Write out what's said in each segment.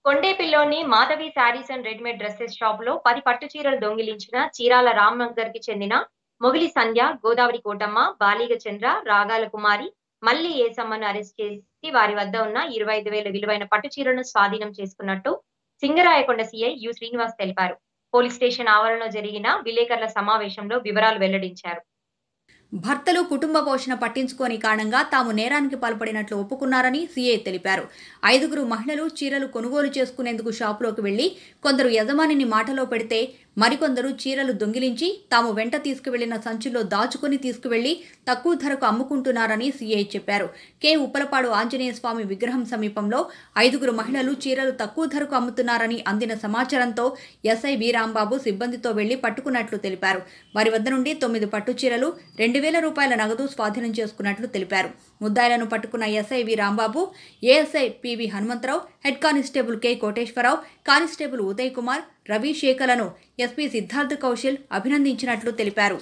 కొండేపిల్లోని Madhavi saris and readymade dresses shop లో పది పట్టు చీరలు దొంగిలించిన చీరాల రామ్నగర్ కి చెందిన మొగిలి సంధ్య గోదావరి కోటమ్మ బాలిగ చంద్ర రాగాల కుమారి మల్లి ఏసమ్మను అరెస్ట్ చేసి వారి వద్ద ఉన్న ఇరవై ఐదు వేల విలువైన పట్టు చీరలను స్వాధీనం చేసుకున్నట్టు సింగరాయకొండ సిఐ యు శ్రీనివాస్ తెలిపారు పోలీస్ స్టేషన్ ఆవరణలో జరిగిన విలేకరుల సమావేశంలో వివరాలు వెల్లడించారు భర్తలు కుటుంబ పోషణ పట్టించుకోని కారణంగా తాము నేరానికి పాల్పడినట్లు ఒప్పుకున్నారని సీఐ తెలిపారు ఐదుగురు మహిళలు చీరలు కొనుగోలు చేసుకునేందుకు షాపులోకి వెళ్లి కొందరు యజమానిని మాటలో పెడితే మరికొందరు చీరలు దొంగిలించి తాము వెంట తీసుకువెళ్లిన సంచుల్లో దాచుకుని తీసుకువెళ్లి తక్కువ ధరకు అమ్ముకుంటున్నారని సీఐ చెప్పారు కె ఉప్పలపాడు ఆంజనేయ స్వామి విగ్రహం సమీపంలో ఐదుగురు మహిళలు చీరలు తక్కువ ధరకు అమ్ముతున్నారని అందిన సమాచారంతో ఎస్ఐ వి రాంబాబు సిబ్బందితో వెళ్లి పట్టుకున్నట్లు తెలిపారు వారి వద్ద నుండి తొమ్మిది పట్టు చీరలు రెండు వేల రూపాయల నగదు స్వాధీనం చేసుకున్నట్లు తెలిపారు ముద్దాయిలను పట్టుకున్న SI V Rambabu ASI PV Hanumantharao head constable K Koteswararao constable Uday Kumar Ravi శేఖలను ఎస్పీ సిద్ధార్థ్ కౌశల్ అభినందించినట్లు తెలిపారు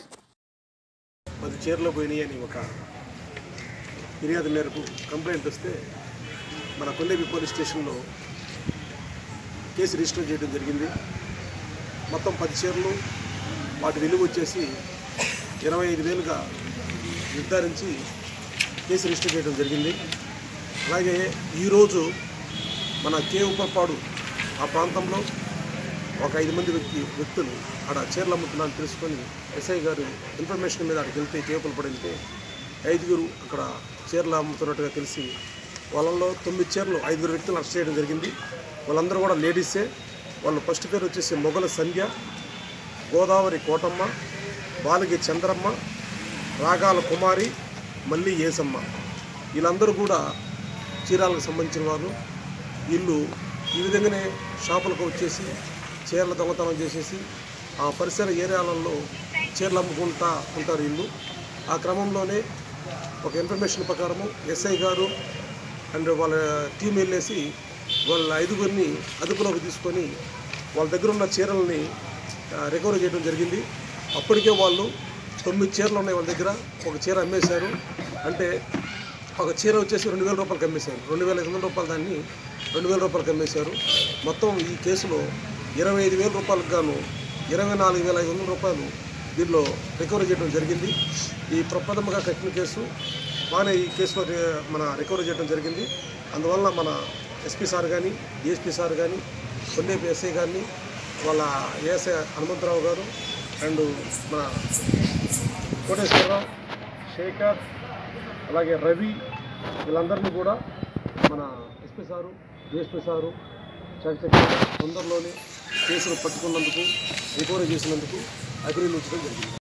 పది చీరలు పోయినాయి అని ఒక ఫిర్యాదు మేరకు కంప్లైంట్ వస్తే మన కొండేపి పోలీస్ స్టేషన్లో కేసు రిజిస్టర్ చేయడం జరిగింది మొత్తం పది చీరలు వాటి విలువ వచ్చేసి ఇరవై ఐదు వేలుగా నిర్ధారించి కేసు రిజిస్టర్ చేయడం జరిగింది అలాగే ఈరోజు మన కే ఉప్పపాడు ఆ ప్రాంతంలో ఒక ఐదు మంది వ్యక్తి వ్యక్తులు ఆడ చీరలు అమ్ముతున్నారని తెలుసుకొని ఎస్ఐ గారు ఇన్ఫర్మేషన్ మీద అక్కడికి వెళ్తే చేపలు పడితే ఐదుగురు అక్కడ చీరలు అమ్ముతున్నట్టుగా తెలిసి వాళ్ళలో తొమ్మిది చీరలు ఐదుగురు వ్యక్తులు అరెస్ట్ చేయడం జరిగింది వాళ్ళందరూ కూడా లేడీసే వాళ్ళ ఫస్ట్ పేరు వచ్చేసి మొగల సంధ్య గోదావరి కోటమ్మ బాలగి చంద్రమ్మ రాగాల కుమారి మల్లి ఏసమ్మ వీళ్ళందరూ కూడా చీరాలకు సంబంధించిన వారు వీళ్ళు ఈ విధంగానే షాపులకు వచ్చేసి చీరల దొంగతనం చేసేసి ఆ పరిసర ఏరియాలలో చీరలు అమ్ముకుంటా ఉంటారు వీళ్ళు ఆ క్రమంలోనే ఒక ఇన్ఫర్మేషన్ ప్రకారము ఎస్ఐ గారు అండ్ వాళ్ళ టీం వెళ్ళేసి వాళ్ళ ఐదుగురిని అదుపులోకి తీసుకొని వాళ్ళ దగ్గర ఉన్న చీరల్ని రికవరీ చేయడం జరిగింది అప్పటికే వాళ్ళు తొమ్మిది చీరలు ఉన్నాయి వాళ్ళ దగ్గర ఒక చీర అమ్మేశారు అంటే ఒక చీర వచ్చేసి రెండు వేల రూపాయలకి అమ్మేశారు రెండు వేల ఐదు వందల రూపాయలు దాన్ని రెండు వేల రూపాయలకి అమ్మేశారు మొత్తం ఈ కేసులో ఇరవై ఐదు వేల రూపాయలకు గాను ఇరవై నాలుగు వేల ఐదు వందల రూపాయలు దీనిలో రికవరీ చేయడం జరిగింది ఈ ప్రప్రథమగా కట్టిన కేసు బాగానే ఈ కేసులో రి- మన రికవరీ చేయడం జరిగింది అందువల్ల మన ఎస్పీ సార్ కానీ డిఎస్పీ సార్ కానీ కొండేపి ఎస్ఐ గారిని వాళ్ళ ఏఎస్ఐ హనుమంతరావు గారు అండ్ మన కోటేశ్వరరావు శేఖర్ అలాగే రవి వీళ్ళందరినీ కూడా మన ఎస్పీ సారు డిఎస్పీ సారు చకచక్యంగా తొందరలోనే కేసులు పట్టుకున్నందుకు రికవరీ చేసినందుకు అభినందించడం జరిగింది